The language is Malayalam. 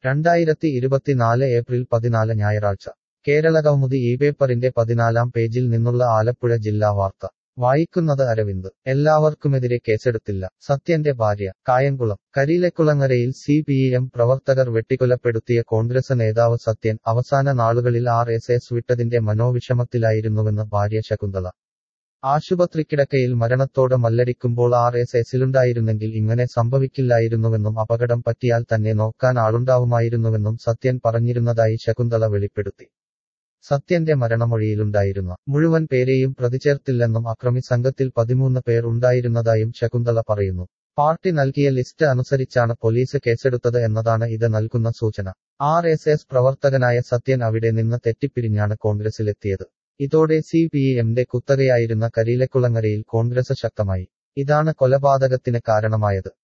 രണ്ടായിരത്തി ഇരുപത്തിനാല് ഏപ്രിൽ പതിനാല് ഞായറാഴ്ച കേരള കൗമുദി ഈ പേപ്പറിന്റെ പതിനാലാം പേജിൽ നിന്നുള്ള ആലപ്പുഴ ജില്ലാ വാർത്ത വായിക്കുന്നത് അരവിന്ദ് എല്ലാവർക്കുമെതിരെ കേസെടുത്തില്ല സത്യന്റെ ഭാര്യ കായംകുളം കരിയിലക്കുളങ്ങരയിൽ സി പി എം പ്രവർത്തകർ വെട്ടിക്കൊലപ്പെടുത്തിയ കോൺഗ്രസ് നേതാവ് സത്യൻ അവസാന നാളുകളിൽ ആർ എസ് എസ് വിട്ടതിന്റെ മനോവിഷമത്തിലായിരുന്നുവെന്ന് ഭാര്യ ശകുന്തള ആശുപത്രിക്കിടക്കയിൽ മരണത്തോട് മല്ലടിക്കുമ്പോൾ ആർ എസ് എസിലുണ്ടായിരുന്നെങ്കിൽ ഇങ്ങനെ സംഭവിക്കില്ലായിരുന്നുവെന്നും അപകടം പറ്റിയാൽ തന്നെ നോക്കാൻ ആളുണ്ടാവുമായിരുന്നുവെന്നും സത്യൻ പറഞ്ഞിരുന്നതായി ശകുന്തള വെളിപ്പെടുത്തി സത്യന്റെ മരണമൊഴിയിലുണ്ടായിരുന്ന മുഴുവൻ പേരെയും പ്രതിചേർത്തില്ലെന്നും അക്രമി സംഘത്തിൽ പതിമൂന്ന് പേർ ഉണ്ടായിരുന്നതായും ശകുന്തള പറയുന്നു പാർട്ടി നൽകിയ ലിസ്റ്റ് അനുസരിച്ചാണ് പോലീസ് കേസെടുത്തത് എന്നതാണ് ഇത് നൽകുന്ന സൂചന ആർ എസ് എസ് പ്രവർത്തകനായ സത്യൻ അവിടെ നിന്ന് തെറ്റിപ്പിരിഞ്ഞാണ് കോൺഗ്രസിലെത്തിയത് ഇതോടെ സി പി എമ്മിന്റെ കുത്തകയായിരുന്ന കരിയിലക്കുളങ്ങരയിൽ കോൺഗ്രസ് ശക്തമായി ഇതാണ് കൊലപാതകത്തിന് കാരണമായത്